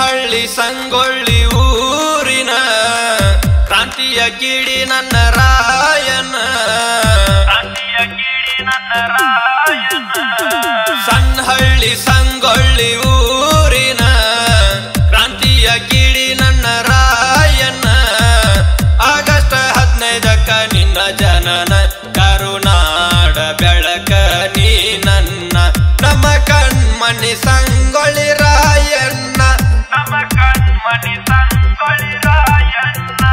ಸಣ್ಣಹಳ್ಳಿ ಸಂಗೊಳ್ಳಿ ಊರಿನ ಕ್ರಾಂತಿಯ ಕಿಡಿ ನನ್ನ ರಾಯನ ಸಣ್ಣಹಳ್ಳಿ ಸಂಗೊಳ್ಳಿ ಊರಿನ ಕ್ರಾಂತಿಯ ಕಿಡಿ ನನ್ನ ರಾಯನ ಆಗಸ್ಟ್ ಹದಿನೈದಕ್ಕ ನಿನ್ನ ಜನನ ಕರುನಾಡ ಬೆಳಕ ನೀ ನನ್ನ ನಮ್ಮ ಕಣ್ಮಣಿ ಸಂಗೊಳ್ಳಿ ರಾಯಣ್ಣ ನಮ್ಮ ಕಣ್ಮಣಿ ಸಂಗೊಳ್ಳಿ ರಾಯಣ್ಣ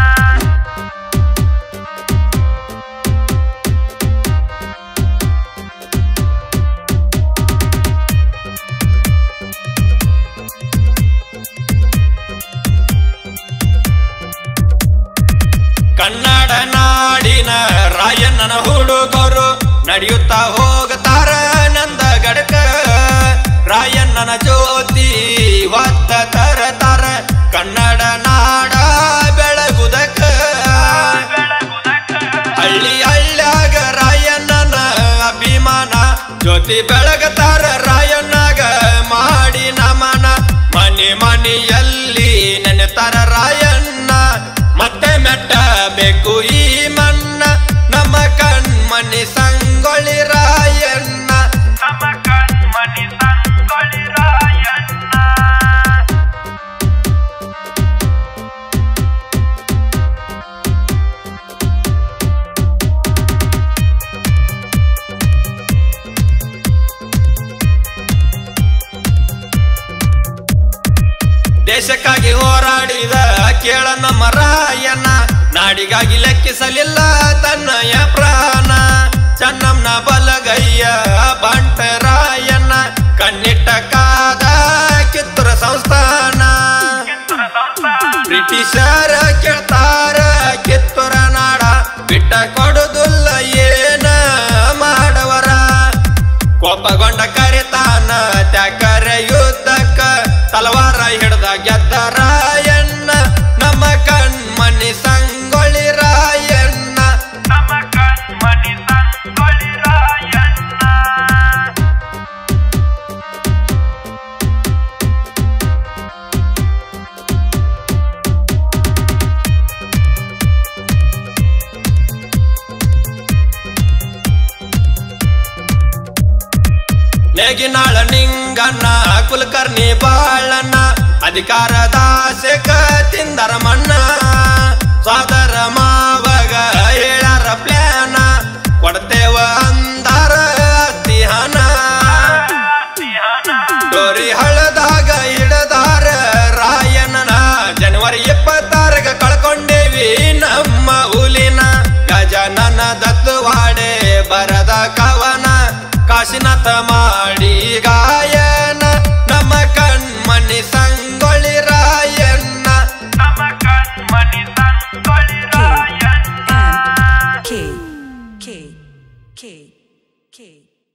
ಕನ್ನಡ ನಾಡಿನ ರಾಯಣ್ಣನ ಹುಡುಗರು ನಡೆಯುತ್ತಾ ಹೋಗ್ತಾರ ನಂದ ಗಡಕ ರಾಯಣ್ಣನ ಜ್ಯೋತಿ ಹೊತ್ತ ತರ ತರ ಕನ್ನಡ ನಾಡ ಬೆಳಗುದಕ ಹಳ್ಳಿ ಹಳ್ಳ್ಯಾಗ ರಾಯಣ್ಣನ ಅಭಿಮಾನ ಜ್ಯೋತಿ ಬೆಳಗತಾರ ರಾಯಣ್ಣಗ ಮಾಡಿ ನಮನ ಮನೆ ಮನೆಯಲ್ಲಿ ನೆನೆತಾರ ರಾಯಣ್ಣ ಮತ್ತೆ ಮೆಟ್ಟಬೇಕು ಈ ಮನ್ನ ನಮ್ಮ ಕಣ್ಮಣಿ ಸಂಗೊಳ್ಳಿ ರಾಯಣ್ಣ ನಮ್ಮ ಕಣ್ಮಣಿ ಸಂಗೊಳ್ಳಿ ರಾಯಣ್ಣ ದೇಶಕ್ಕಾಗಿ ಹೋರಾಡಿದ ಕೇಳ ನಮ್ಮ ರಾಯಣ್ಣ ನಾಡಿಗಾಗಿ ಲೆಕ್ಕಿಸಲಿಲ್ಲ ತನ್ನಯ ಪ್ರಾಣ ಚನ್ನಮ್ಮನ ಬಲಗಯ್ಯ ಬಂಟ ರಾಯಣ್ಣ ಕಣ್ಣಿಟ್ಟ ಕಾದ ಕಿತ್ತೂರ ಸಂಸ್ಥಾನ ಕಿತ್ತೂರ ಸಂಸ್ಥಾನ ಬ್ರಿಟಿಷರ ಕೇಳ್ತಾರ ಕಿತ್ತೂರ ನಾಡ ಬಿಟ್ಟ ಕೊಡುದಿಲ್ಲ ಏನ ಮಾಡವರ ಕೋಪಗೊಂಡ ಕರಿತಾನ ತ್ಯಾಕರ ಯುದ್ಧಕ್ಕ ತಲವಾರ ಹಿಡ್ದ ಗೆದ್ದ ರಾಯಣ್ಣ ನಮ್ಮ ಕಣ್ಮಣಿ ಸಂಗೊಳ್ಳಿ ರಾಯಣ್ಣ ನಮ್ಮ ಕಣ್ಮಣಿ ಸಂಗೊಳ್ಳಿ ರಾಯಣ್ಣ ನೇಗಿನಾಳ ನಿಂಗಣ್ಣ ಕುಲಕರ್ಣಿ ಬಾಳಣ್ಣ ಅಧಿಕಾರದ ಆಸೆಕ ತಿಂದರ ಮಣ್ಣ ಸ್ವಾದ